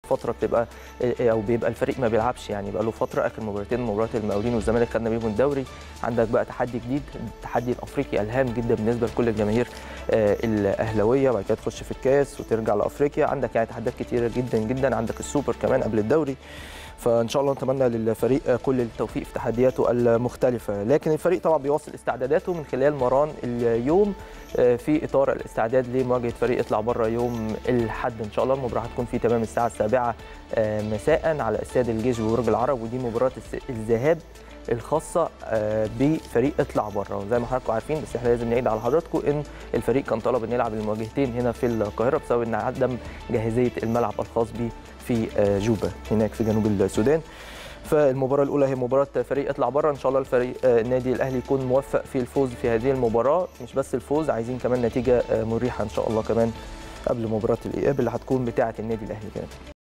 فتره بتبقى او بيبقى الفريق ما بيلعبش يعني بقى له فتره اخر مباراتين مباراه المقاولين والزمالك خدنا بيهم الدوري عندك بقى تحدي جديد التحدي الافريقي الهام جدا بالنسبه لكل الجماهير آه، الاهلاويه بعد كده تخش في الكاس وترجع لافريقيا عندك يعني تحديات كتيره جدا جدا عندك السوبر كمان قبل الدوري فان شاء الله نتمنى للفريق كل التوفيق في تحدياته المختلفه لكن الفريق طبعا بيواصل استعداداته من خلال مران اليوم آه، في اطار الاستعداد لمواجهه فريق اطلع بره يوم الاحد ان شاء الله المباراه هتكون في تمام الساعه السابعه آه، مساء على استاد الجيش ببرج العرب ودي مباراه الس- الذهاب الخاصه آه، بفريق اطلع بره وزي ما حضراتكم عارفين بس احنا لازم نعيد على حضراتكم ان الفريق كان طلب ان يلعب المواجهتين هنا في القاهره بسبب ان عدم جاهزيه الملعب الخاص به في آه، جوبا هناك في جنوب السودان فالمباراه الاولى هي مباراه فريق اطلع بره ان شاء الله الفريق آه، النادي الاهلي يكون موفق في الفوز في هذه المباراه مش بس الفوز عايزين كمان نتيجه آه، مريحه ان شاء الله كمان قبل مباراه الاياب اللي هتكون بتاعه النادي الاهلي كمان